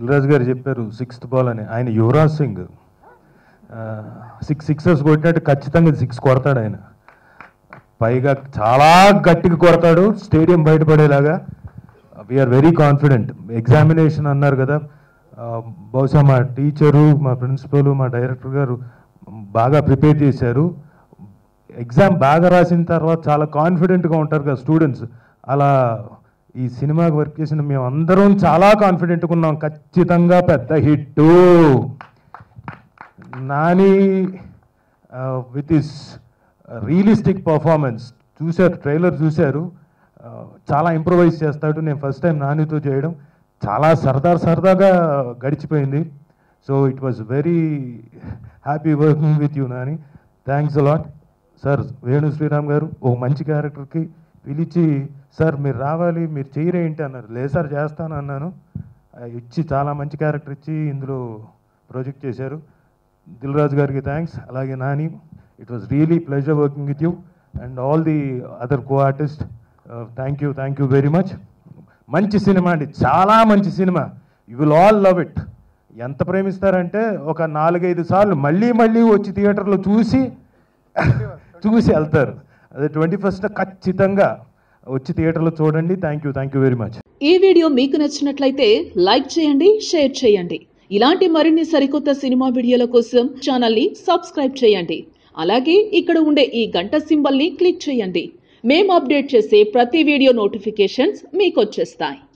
దిల్రాజు గారు చెప్పారు sixth ball అని ఆయన యువరాజ్ సింగ్ సిక్స్ సిక్సర్స్ కొట్టినట్టు ఖచ్చితంగా సిక్స్ కొడతాడు ఆయన పైగా చాలా గట్టిగా కొడతాడు స్టేడియం బయటపడేలాగా వీఆర్ వెరీ కాన్ఫిడెంట్ ఎగ్జామినేషన్ అన్నారు కదా ఆ, బహుశా మా టీచరు మా ప్రిన్సిపల్ మా డైరెక్టర్ గారు బాగా ప్రిపేర్ చేశారు ఎగ్జామ్ బాగా రాసిన తర్వాత చాలా కాన్ఫిడెంట్గా ఉంటారు కదా స్టూడెంట్స్ అలా ఈ సినిమాకి వర్క్ చేసిన మేము అందరం చాలా కాన్ఫిడెంట్గా ఉన్నాం ఖచ్చితంగా పెద్ద hit Nani with his realistic performance చూశారు ట్రైలర్ చూశారు ఆ, చాలా ఇంప్రూవైజ్ చేస్తాడు నేను ఫస్ట్ టైం నానితో చేయడం చాలా సరదా సరదాగా గడిచిపోయింది so it was very happy working with you Nani thanks a lot sir Venu Sriram garu ఓ మంచి క్యారెక్టర్కి పిలిచి సార్ మీరు రావాలి మీరు చేయరేంటి అన్నారు లేదు సార్ చేస్తాను అన్నాను ఆ, ఇచ్చి చాలా మంచి క్యారెక్టర్ ఇచ్చి ఇందులో ప్రాజెక్ట్ చేశారు దిల్ రాజు గారికి థ్యాంక్స్ అలాగే Nani it was really pleasure working with you and all the other co artist thank you thank you very much మంచి సినిమా అండి చాలా మంచి cinema you will all love it ఎంత ప్రేమిస్తారంటే ఒక నాలుగైదు సార్లు మళ్ళీ మళ్ళీ వచ్చి థియేటర్లో చూసి చూసి వెళ్తారు అదే ట్వంటీ ఫస్ట్ ఖచ్చితంగా వచ్చి థియేటర్లో చూడండి thank you thank you very much ఈ వీడియో మీకు నచ్చినట్లయితే లైక్ చేయండి షేర్ చేయండి ఇలాంటి మరిన్ని సరికొత్త సినిమా వీడియోల కోసం ఛానల్ని సబ్స్క్రైబ్ చేయండి అలాగే ఇక్కడ ఉండే ఈ గంట సింబల్ని క్లిక్ చేయండి మేము అప్డేట్ చేసే ప్రతి వీడియో నోటిఫికేషన్స్ మీకు వచ్చేస్తాయి